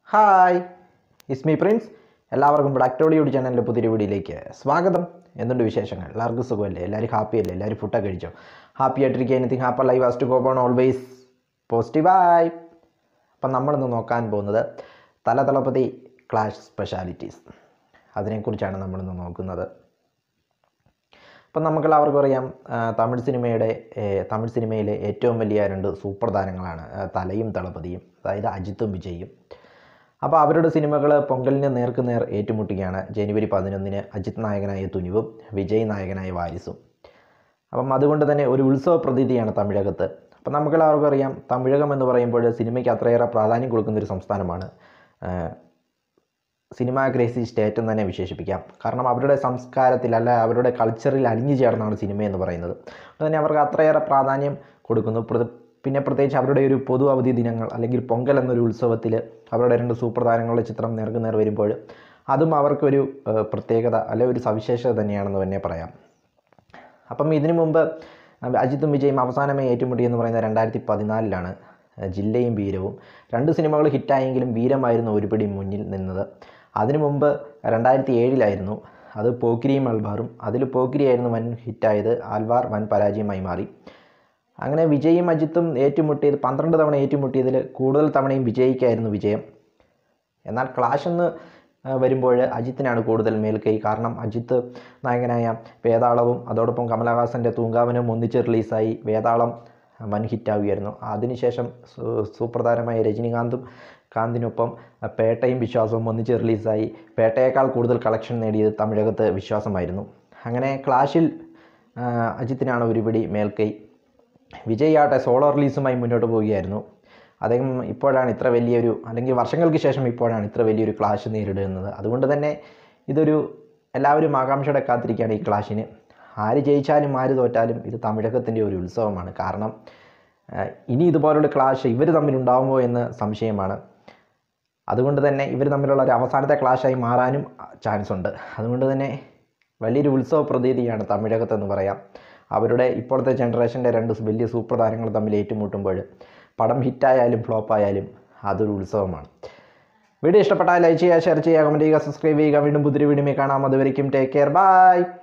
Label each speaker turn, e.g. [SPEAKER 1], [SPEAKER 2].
[SPEAKER 1] hi ഇസ്മി Prince എല്ലാവർക്കും ബ്ലാക്ടോളിയോട് ചാനലിൻ്റെ പുതിയൊരു വീഡിയോയിലേക്ക് സ്വാഗതം എന്തുണ്ട് വിശേഷങ്ങൾ എല്ലാവർക്കും സുഖമല്ലേ എല്ലാവരും ഹാപ്പി അല്ലേ എല്ലാവരും ഫുഡൊക്കെ കഴിച്ചോ ഹാപ്പി ആയിട്ടിരിക്കുക anything happen live as to go on always പോസിറ്റീവായി അപ്പം നമ്മളിന്ന് നോക്കാൻ പോകുന്നത് തലതളപതി ക്ലാഷ് സ്പെഷ്യാലിറ്റീസ് അതിനെക്കുറിച്ചാണ് നമ്മളിന്ന് നോക്കുന്നത് അപ്പം നമുക്കെല്ലാവർക്കും അറിയാം ആ, തമിഴ് സിനിമയുടെ ഏ, തമിഴ് സിനിമയിലെ ഏറ്റവും വലിയ രണ്ട് സൂപ്പർ താരങ്ങളാണ് ആ, തലയും തളപതിയും അതായത് അജിത്തും വിജയും അപ്പോൾ അവരുടെ സിനിമകൾ പൊങ്കലിന് നേർക്ക് നേർ ഏറ്റുമുട്ടുകയാണ് ജനുവരി പതിനൊന്നിന് അജിത് നായകനായ തുനിവും വിജയ് നായകനായ വാരിസും അപ്പം അതുകൊണ്ട് തന്നെ ഒരു ഉത്സവ പ്രതീതിയാണ് തമിഴകത്ത് അപ്പം നമുക്കെല്ലാവർക്കും അറിയാം തമിഴകം എന്ന് പറയുമ്പോൾ സിനിമയ്ക്ക് അത്രയേറെ പ്രാധാന്യം കൊടുക്കുന്ന ഒരു സംസ്ഥാനമാണ് ആ, സിനിമാ ക്രേസി സ്റ്റേറ്റ് എന്ന് തന്നെ വിശേഷിപ്പിക്കാം കാരണം അവരുടെ സംസ്കാരത്തിൽ അല്ല അവരുടെ കൾച്ചറിൽ അലിഞ്ഞു ചേർന്നാണ് സിനിമ എന്ന് പറയുന്നത് അതുകൊണ്ട് തന്നെ അവർക്ക് അത്രയേറെ പ്രാധാന്യം കൊടുക്കുന്നു പ്രതി- പിന്നെ പ്രത്യേകിച്ച് അവരുടെ ഒരു പൊതു അവധി ദിനങ്ങൾ അല്ലെങ്കിൽ പൊങ്കൽ എന്നൊരു ഉത്സവത്തിൽ അവരുടെ രണ്ട് സൂപ്പർ താരങ്ങളുടെ ചിത്രം നേർക്ക് നേർ വരുമ്പോൾ അതും അവർക്കൊരു ഏഹ്, പ്രത്യേകത അല്ലെ ഒരു സവിശേഷത തന്നെയാണെന്ന് തന്നെ പറയാം അപ്പം ഇതിനു മുമ്പ് അജിത്തും വിജയും അവസാനമായി ഏറ്റുമുട്ടി എന്ന് പറയുന്നത് രണ്ടായിരത്തി പതിനാലിലാണ് ജില്ലയും വീരവും രണ്ട് സിനിമകൾ ഹിറ്റായെങ്കിലും വീരമായിരുന്നു ഒരുപടി മുന്നിൽ നിന്നത് അതിനു മുമ്പ് രണ്ടായിരത്തി ഏഴിലായിരുന്നു അത് പോക്കിരിയും അൽവാറും അതിൽ പോക്കിരിയായിരുന്നു വൻ ഹിറ്റായത് ആൽവാർ വൻ പരാജയമായി മാറി അങ്ങനെ വിജയും അജിത്തും ഏറ്റുമുട്ടിയത് പന്ത്രണ്ട് തവണ ഏറ്റുമുട്ടിയതിൽ കൂടുതൽ തവണയും വിജയിക്കായിരുന്നു വിജയം എന്നാൽ ക്ലാഷ് എന്ന് ആ, വരുമ്പോൾ അജിത്തിനാണ് കൂടുതൽ മേൽക്കൈ കാരണം അജിത്ത് നായകനായ വേതാളവും അതോടൊപ്പം കമലഹാസൻ്റെ തൂങ്കാവനും ഒന്നിച്ച് റിലീസായി വേതാളം വൻ ഹിറ്റാവുകയായിരുന്നു അതിനുശേഷം സൂ- സൂപ്പർ താരമായ രജനികാന്തും കാന്തിനൊപ്പം ആ, പേട്ടയും വിശ്വാസവും ഒന്നിച്ച് റിലീസായി പേട്ടയേക്കാൾ കൂടുതൽ കളക്ഷൻ നേടിയത് തമിഴകത്ത് വിശ്വാസമായിരുന്നു അങ്ങനെ ക്ലാഷിൽ ആ, അജിത്തിനാണ് ഒരുപിടി മേൽക്കൈ വിജയ് ആട്ടെ സോളോ റിലീസുമായി മുന്നോട്ട് പോവുകയായിരുന്നു അദ്ദേഹം ഇപ്പോഴാണ് ഇത്ര വലിയൊരു അല്ലെങ്കിൽ വർഷങ്ങൾക്ക് ശേഷം ഇപ്പോഴാണ് ഇത്ര വലിയൊരു ക്ലാഷ് നേരിടുന്നത് അതുകൊണ്ട് തന്നെ ഇതൊരു എല്ലാവരും ആകാംക്ഷയോടെ കാത്തിരിക്കുകയാണ് ഈ ക്ലാഷിന് ആര് ജയിച്ചാലും ആര് തോറ്റാലും ഇത് തമിഴകത്തിൻ്റെ ഒരു ഉത്സവമാണ് കാരണം ആ, ഇനി ഇതുപോലുള്ള ക്ലാഷ് ഇവർ തമ്മിലുണ്ടാവുമോ എന്ന് സംശയമാണ് അതുകൊണ്ട് തന്നെ ഇവർ തമ്മിലുള്ള ഒരു അവസാനത്തെ ക്ലാഷായി മാറാനും ചാൻസ് ഉണ്ട് അതുകൊണ്ട് തന്നെ വലിയൊരു ഉത്സവ പ്രതീതിയാണ് തമിഴകത്തെന്ന് പറയാം അവരുടെ ഇപ്പോഴത്തെ ജനറേഷൻ്റെ രണ്ട് വലിയ സൂപ്പർ താരങ്ങൾ തമ്മിൽ ഏറ്റുമുട്ടുമ്പോൾ പടം ഹിറ്റായാലും ഫ്ലോപ്പായാലും അതൊരു ഉത്സവമാണ് വീഡിയോ ഇഷ്ടപ്പെട്ടാൽ ലൈക്ക് ചെയ്യുക ഷെയർ ചെയ്യുക കമൻറ്റ് ചെയ്യുക സബ്സ്ക്രൈബ് ചെയ്യുക വീണ്ടും പുതിയൊരു വീഡിയോ കാണാം അതുവരെയും ടേക്ക് കെയർ ബൈ